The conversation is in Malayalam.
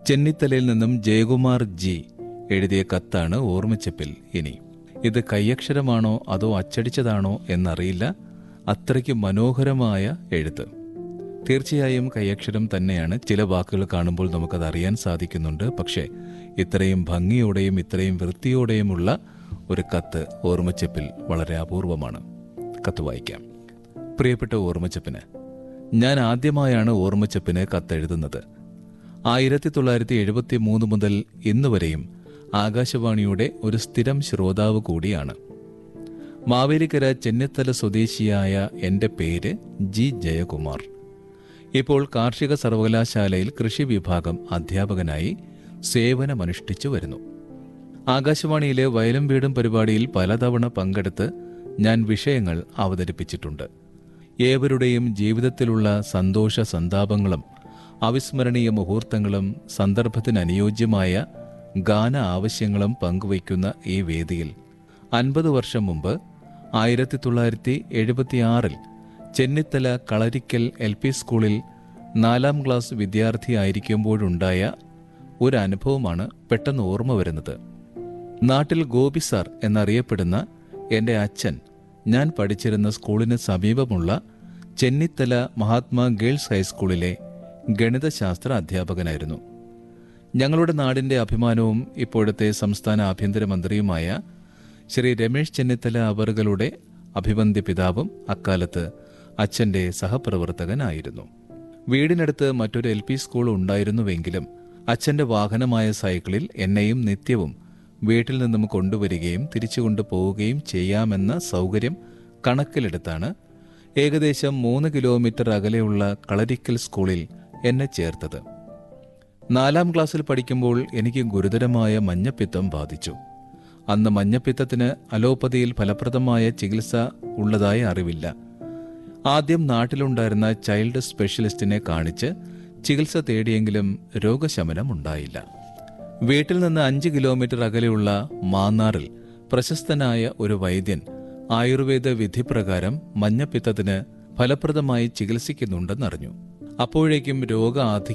ചെന്നിത്തലയിൽ നിന്നും ജയകുമാർ ജി എഴുതിയ കത്താണ് ഓർമ്മച്ചപ്പിൽ ഇനി ഇത് കൈയക്ഷരമാണോ അതോ അച്ചടിച്ചതാണോ എന്നറിയില്ല അത്രയ്ക്ക് മനോഹരമായ എഴുത്ത് തീർച്ചയായും കൈയക്ഷരം തന്നെയാണ് ചില വാക്കുകൾ കാണുമ്പോൾ നമുക്കത് അറിയാൻ സാധിക്കുന്നുണ്ട് പക്ഷേ ഇത്രയും ഭംഗിയോടെയും ഇത്രയും വൃത്തിയോടെയുമുള്ള ഒരു കത്ത് ഓർമ്മച്ചപ്പിൽ വളരെ അപൂർവമാണ് കത്ത് വായിക്കാം പ്രിയപ്പെട്ട ഓർമ്മച്ചപ്പിന് ഞാൻ ആദ്യമായാണ് ഓർമ്മച്ചപ്പിന് കത്തെഴുതുന്നത് ആയിരത്തി തൊള്ളായിരത്തി എഴുപത്തി മൂന്ന് മുതൽ ഇന്ന് വരെയും ആകാശവാണിയുടെ ഒരു സ്ഥിരം ശ്രോതാവ് കൂടിയാണ് മാവേലിക്കര ചെന്നിത്തല സ്വദേശിയായ എൻ്റെ പേര് ജി ജയകുമാർ ഇപ്പോൾ കാർഷിക സർവകലാശാലയിൽ കൃഷി വിഭാഗം അധ്യാപകനായി സേവനമനുഷ്ഠിച്ചു വരുന്നു ആകാശവാണിയിലെ വയലും വീടും പരിപാടിയിൽ പലതവണ പങ്കെടുത്ത് ഞാൻ വിഷയങ്ങൾ അവതരിപ്പിച്ചിട്ടുണ്ട് ഏവരുടെയും ജീവിതത്തിലുള്ള സന്തോഷ സന്താപങ്ങളും അവിസ്മരണീയ മുഹൂർത്തങ്ങളും സന്ദർഭത്തിനനുയോജ്യമായ ഗാന ആവശ്യങ്ങളും പങ്കുവയ്ക്കുന്ന ഈ വേദിയിൽ അൻപത് വർഷം മുമ്പ് ആയിരത്തി തൊള്ളായിരത്തി എഴുപത്തിയാറിൽ ചെന്നിത്തല കളരിക്കൽ എൽ പി സ്കൂളിൽ നാലാം ക്ലാസ് വിദ്യാർത്ഥിയായിരിക്കുമ്പോഴുണ്ടായ ഒരു അനുഭവമാണ് പെട്ടെന്ന് ഓർമ്മ വരുന്നത് നാട്ടിൽ ഗോപി സാർ എന്നറിയപ്പെടുന്ന എൻ്റെ അച്ഛൻ ഞാൻ പഠിച്ചിരുന്ന സ്കൂളിന് സമീപമുള്ള ചെന്നിത്തല മഹാത്മാ ഗേൾസ് ഹൈസ്കൂളിലെ ഗണിതശാസ്ത്ര അധ്യാപകനായിരുന്നു ഞങ്ങളുടെ നാടിന്റെ അഭിമാനവും ഇപ്പോഴത്തെ സംസ്ഥാന ആഭ്യന്തരമന്ത്രിയുമായ ശ്രീ രമേശ് ചെന്നിത്തല അവറുകളുടെ അഭിവന്ദ്യ പിതാവും അക്കാലത്ത് അച്ഛന്റെ സഹപ്രവർത്തകനായിരുന്നു വീടിനടുത്ത് മറ്റൊരു എൽ പി സ്കൂൾ ഉണ്ടായിരുന്നുവെങ്കിലും അച്ഛന്റെ വാഹനമായ സൈക്കിളിൽ എന്നെയും നിത്യവും വീട്ടിൽ നിന്നും കൊണ്ടുവരികയും തിരിച്ചു കൊണ്ടുപോവുകയും ചെയ്യാമെന്ന സൗകര്യം കണക്കിലെടുത്താണ് ഏകദേശം മൂന്ന് കിലോമീറ്റർ അകലെയുള്ള കളരിക്കൽ സ്കൂളിൽ എന്നെ ചേർത്തത് നാലാം ക്ലാസ്സിൽ പഠിക്കുമ്പോൾ എനിക്ക് ഗുരുതരമായ മഞ്ഞപ്പിത്തം ബാധിച്ചു അന്ന് മഞ്ഞപ്പിത്തത്തിന് അലോപ്പതിയിൽ ഫലപ്രദമായ ചികിത്സ ഉള്ളതായി അറിവില്ല ആദ്യം നാട്ടിലുണ്ടായിരുന്ന ചൈൽഡ് സ്പെഷ്യലിസ്റ്റിനെ കാണിച്ച് ചികിത്സ തേടിയെങ്കിലും രോഗശമനം ഉണ്ടായില്ല വീട്ടിൽ നിന്ന് അഞ്ച് കിലോമീറ്റർ അകലെയുള്ള മാന്നാറിൽ പ്രശസ്തനായ ഒരു വൈദ്യൻ ആയുർവേദ വിധിപ്രകാരം മഞ്ഞപ്പിത്തത്തിന് ഫലപ്രദമായി ചികിത്സിക്കുന്നുണ്ടെന്നറിഞ്ഞു അപ്പോഴേക്കും രോഗ